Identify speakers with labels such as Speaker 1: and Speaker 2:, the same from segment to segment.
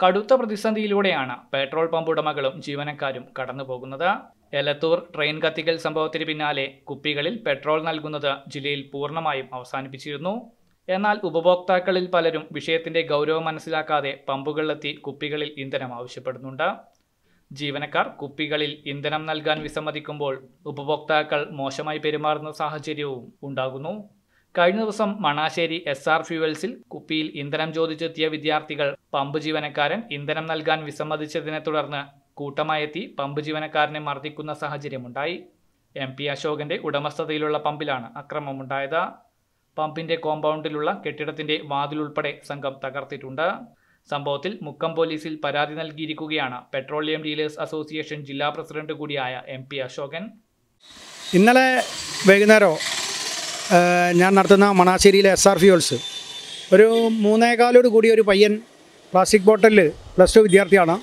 Speaker 1: കടുത്ത പ്രതിസന്ധിയിലൂടെയാണ് petrol pump ഉടമകളും ജീവനക്കാരും കടന്നുപോകുന്നത് എലത്തൂർ ട്രെയിൻ കത്തിക്കൽ സംഭവത്തിന് പിന്നാലെ കുപ്പികളിൽ പെട്രോൾ നൽകുന്നത് ജില്ലയിൽ പൂർണ്ണമായും അവസാനിപ്പിച്ചിരുന്നു എന്നാൽ ഉപഭോക്താക്കളിൽ പലരും വിഷയത്തിന്റെ ഗൗരവം മനസ്സിലാക്കാതെ പമ്പുകളിലെത്തി കുപ്പികളിൽ ഇന്ധനം ആവശ്യപ്പെടുന്നുണ്ട് ജീവനക്കാർ കുപ്പികളിൽ ഇന്ധനം നൽകാൻ വിസമ്മതിക്കുമ്പോൾ ഉപഭോക്താക്കൾ മോശമായി പെരുമാറുന്ന സാഹചര്യവും ഉണ്ടാകുന്നു കഴിഞ്ഞ ദിവസം മണാശ്ശേരി എസ് ആർ ഫ്യൂവൽസിൽ കുപ്പിയിൽ ഇന്ധനം ചോദിച്ചെത്തിയ വിദ്യാർത്ഥികൾ പമ്പ് ജീവനക്കാരൻ ഇന്ധനം നൽകാൻ വിസമ്മതിച്ചതിനെ തുടർന്ന് കൂട്ടമായെത്തി പമ്പ് ജീവനക്കാരനെ മർദ്ദിക്കുന്ന സാഹചര്യമുണ്ടായി എം പി അശോകന്റെ ഉടമസ്ഥതയിലുള്ള പമ്പിലാണ് അക്രമമുണ്ടായത് പമ്പിന്റെ കോമ്പൗണ്ടിലുള്ള കെട്ടിടത്തിന്റെ വാതിലുൾപ്പെടെ സംഘം തകർത്തിട്ടുണ്ട് സംഭവത്തിൽ മുക്കം പോലീസിൽ പരാതി നൽകിയിരിക്കുകയാണ് പെട്രോളിയം ഡീലേഴ്സ് അസോസിയേഷൻ ജില്ലാ പ്രസിഡന്റ് കൂടിയായ എം പി അശോകൻ
Speaker 2: ഇന്നലെ വൈകുന്നേരം ഏഹ്, ഞാൻ നടത്തുന്ന മണാശ്ശേരിയിലെ എസ് ആർ ഫ്യൂൾസ് ഒരു മൂന്നേകാലോട് കൂടി ഒരു പയ്യൻ പ്ലാസ്റ്റിക് ബോട്ടലിൽ പ്ലസ് ടു വിദ്യാർത്ഥിയാണ്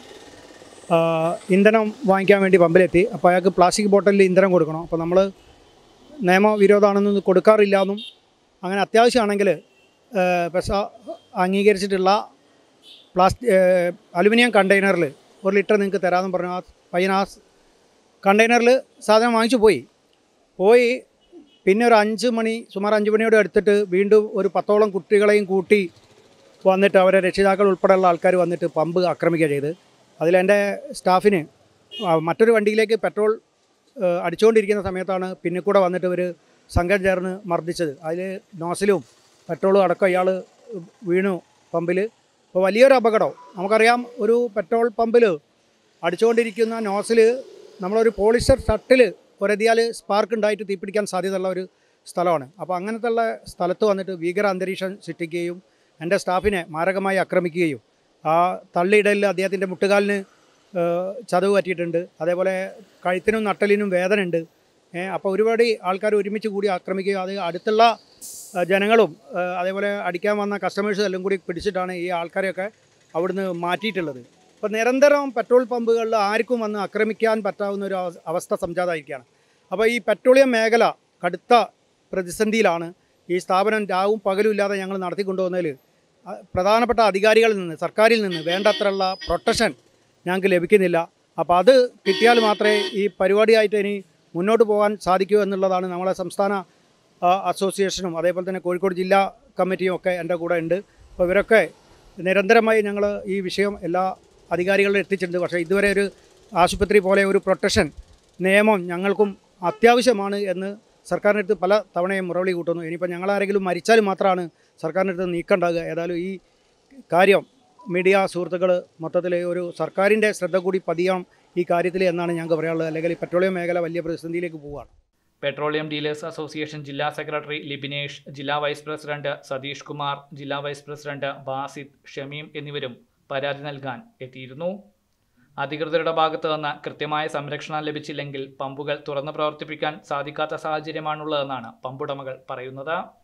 Speaker 2: ആഹ്, ഇന്ധനം വാങ്ങിക്കാൻ വേണ്ടി പമ്പിലെത്തി അപ്പോൾ അയാൾക്ക് പ്ലാസ്റ്റിക് ബോട്ടലിൽ ഇന്ധനം കൊടുക്കണം അപ്പോൾ നമ്മൾ നിയമവിരോധമാണെന്ന് കൊടുക്കാറില്ല എന്നും അങ്ങനെ അത്യാവശ്യമാണെങ്കിൽ പെസ അംഗീകരിച്ചിട്ടുള്ള പ്ലാസ്റ്റി അലുമിനിയം കണ്ടെയ്നറിൽ ഒരു ലിറ്റർ നിങ്ങൾക്ക് തരാമെന്ന് പറഞ്ഞു ആ പയ്യൻ ആ കണ്ടെയ്നറിൽ സാധനം വാങ്ങിച്ചു പോയി പോയി പിന്നെ ഒരു അഞ്ച് മണി സുമാർ അഞ്ച് മണിയോട് അടുത്തിട്ട് വീണ്ടും ഒരു പത്തോളം കുട്ടികളെയും കൂട്ടി വന്നിട്ട് അവരെ രക്ഷിതാക്കൾ ഉൾപ്പെടെയുള്ള ആൾക്കാർ വന്നിട്ട് പമ്പ് ആക്രമിക്കുക ചെയ്ത് അതിലെൻ്റെ സ്റ്റാഫിന് ആ, മറ്റൊരു വണ്ടിയിലേക്ക് പെട്രോൾ ഏഹ്, അടിച്ചുകൊണ്ടിരിക്കുന്ന സമയത്താണ് പിന്നെ കൂടെ വന്നിട്ട് ഒരു സംഘം ചേർന്ന് മർദ്ദിച്ചത് അതിൽ നോസിലും പെട്രോളും അടക്കം ഇയാൾ വീണു പമ്പിൽ അപ്പോൾ വലിയൊരു അപകടം നമുക്കറിയാം ഒരു പെട്രോൾ പമ്പിൽ അടിച്ചുകൊണ്ടിരിക്കുന്ന നോസിൽ നമ്മളൊരു പോളിസ്റ്റർ ഷട്ടിൽ ഒരതിയാൽ സ്പാർക്ക് ഉണ്ടായിട്ട് തീപിടിക്കാൻ സാധ്യതയുള്ള ഒരു സ്ഥലമാണ് അപ്പോൾ അങ്ങനത്തെ ഉള്ള സ്ഥലത്ത് വന്നിട്ട് ഭീകര അന്തരീക്ഷം സൃഷ്ടിക്കുകയും എൻ്റെ സ്റ്റാഫിനെ മാരകമായി ആക്രമിക്കുകയും ആ തള്ളിയിടലിൽ അദ്ദേഹത്തിൻ്റെ മുട്ടുകാലിന് ഏഹ്, ചതവ് പറ്റിയിട്ടുണ്ട് അതേപോലെ കഴുത്തിനും നട്ടലിനും വേദന ഉണ്ട് അപ്പോൾ ഒരുപാട് ആൾക്കാർ ഒരുമിച്ച് കൂടി ആക്രമിക്കുകയും അത് അടുത്തുള്ള ഏഹ്, ജനങ്ങളും ഏഹ്, അതേപോലെ അടിക്കാൻ വന്ന കസ്റ്റമേഴ്സും എല്ലാം കൂടി പിടിച്ചിട്ടാണ് ഈ ആൾക്കാരെയൊക്കെ അവിടുന്ന് മാറ്റിയിട്ടുള്ളത് ഇപ്പോൾ നിരന്തരം പെട്രോൾ പമ്പുകളിൽ ആർക്കും വന്ന് ആക്രമിക്കാൻ പറ്റാവുന്ന ഒരു അവ- അവസ്ഥ സംജാതമായിരിക്കുകയാണ് അപ്പോൾ ഈ പെട്രോളിയം മേഖല കടുത്ത പ്രതിസന്ധിയിലാണ് ഈ സ്ഥാപനം രാവും പകലും ഇല്ലാതെ ഞങ്ങൾ നടത്തിക്കൊണ്ടുപോകുന്നതിൽ പ്രധാനപ്പെട്ട അധികാരികളിൽ നിന്ന് സർക്കാരിൽ നിന്ന് വേണ്ടത്രയുള്ള പ്രൊട്ടക്ഷൻ ഞങ്ങൾക്ക് ലഭിക്കുന്നില്ല അപ്പോൾ അത് കിട്ടിയാൽ മാത്രമേ ഈ പരിപാടിയായിട്ട് ഇനി മുന്നോട്ട് പോകാൻ സാധിക്കൂ എന്നുള്ളതാണ് നമ്മളെ സംസ്ഥാന ആ, അസോസിയേഷനും അതേപോലെ തന്നെ കോഴിക്കോട് ജില്ലാ കമ്മിറ്റിയും ഒക്കെ എൻ്റെ കൂടെ ഉണ്ട് അപ്പോൾ ഇവരൊക്കെ നിരന്തരമായി ഞങ്ങൾ ഈ വിഷയം എല്ലാ അധികാരികളിലും എത്തിച്ചിട്ടുണ്ട് പക്ഷേ ഇതുവരെ ഒരു ആശുപത്രി പോലെ ഒരു പ്രൊട്ടക്ഷൻ നിയമം ഞങ്ങൾക്കും അത്യാവശ്യമാണ് എന്ന് സർക്കാരിൻ്റെ അടുത്ത് പല തവണയും മുറവിളി കൂട്ടുന്നു ഇനിയിപ്പോൾ ഞങ്ങളാരെങ്കിലും മരിച്ചാൽ മാത്രമാണ് സർക്കാരിൻ്റെ അടുത്ത് നീക്കണ്ടാകുക ഏതായാലും ഈ കാര്യം മീഡിയ സുഹൃത്തുക്കൾ മൊത്തത്തിൽ ഒരു സർക്കാരിൻ്റെ ശ്രദ്ധ കൂടി പതിയണം ഈ കാര്യത്തിൽ എന്നാണ് ഞങ്ങൾക്ക് പറയാനുള്ളത് അല്ലെങ്കിൽ ഈ പെട്രോളിയം മേഖല വലിയ പ്രതിസന്ധിയിലേക്ക് പോവുകയാണ്
Speaker 1: പെട്രോളിയം ഡീലേഴ്സ് അസോസിയേഷൻ ജില്ലാ സെക്രട്ടറി ലിബിനേഷ് ജില്ലാ വൈസ് പ്രസിഡന്റ് സതീഷ് കുമാർ ജില്ലാ വൈസ് പ്രസിഡന്റ് ബാസിദ് ഷമീം എന്നിവരും പരാതി നൽകാൻ എത്തിയിരുന്നു അധികൃതരുടെ ഭാഗത്തു നിന്ന് കൃത്യമായ സംരക്ഷണം ലഭിച്ചില്ലെങ്കിൽ പമ്പുകൾ തുറന്നു പ്രവർത്തിപ്പിക്കാൻ സാധിക്കാത്ത സാഹചര്യമാണുള്ളതെന്നാണ് പമ്പുടമകൾ പറയുന്നത്